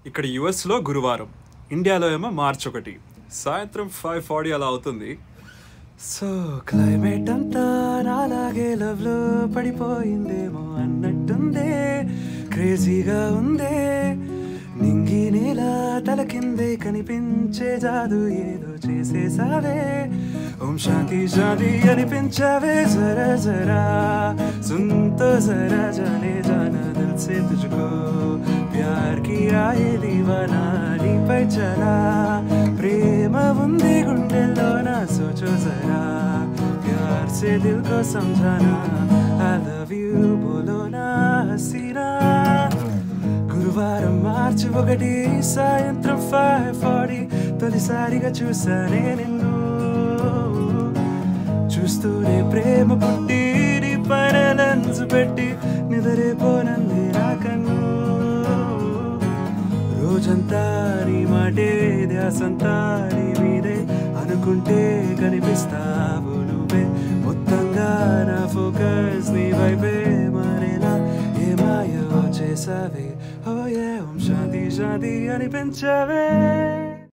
ఇక్కడ యుఎస్లో గురువారం ఇండియాలో ఏమో మార్చ్ ఒకటి సాయంత్రం ఫైవ్ ఫార్టీ అలా అవుతుంది సో క్లైమేట్ అంతా నాలాగే లవ్ లో పడిపోయిందేమో అన్నట్టుందే క్రేజీగా ఉందే నింగి నేల తల కిందే కనిపించే జాదు ఏదో చేసేసావే ఓం శాంతి శాంతి అనిపించావే జరా జరా సుంతో జరా జానే జానా దిల్ సే తుझको ప్యార్ కియా ఏ దీవానా నీపై చలా ప్రేమ ఉంది గుండెల్లో నా సోచో జరా ప్యార్ సే దిల్ కో సమझाना ఐ లవ్ యూ బోలో నా హసీనా గురువారం మార్చి ఒకటి సాయంత్రం ఫైవ్ ఫార్టీ తొలిసారిగా చూసానే నిన్ను చూస్తూనే ప్రేమ పుట్టి నీ పైన లెన్స్ పెట్టి నిదరే పోనంది నా కన్ను రోజంతా నీ మాటే ధ్యాసంతా నీ మీదే అనుకుంటే కనిపిస్తావు నువ్వే మొత్తంగా నా ఫోకస్ నీ వైపే మారేలా ఏమాయో చేసావే ఓ ఏ ఓం శాంతి శాంతి అనిపించావే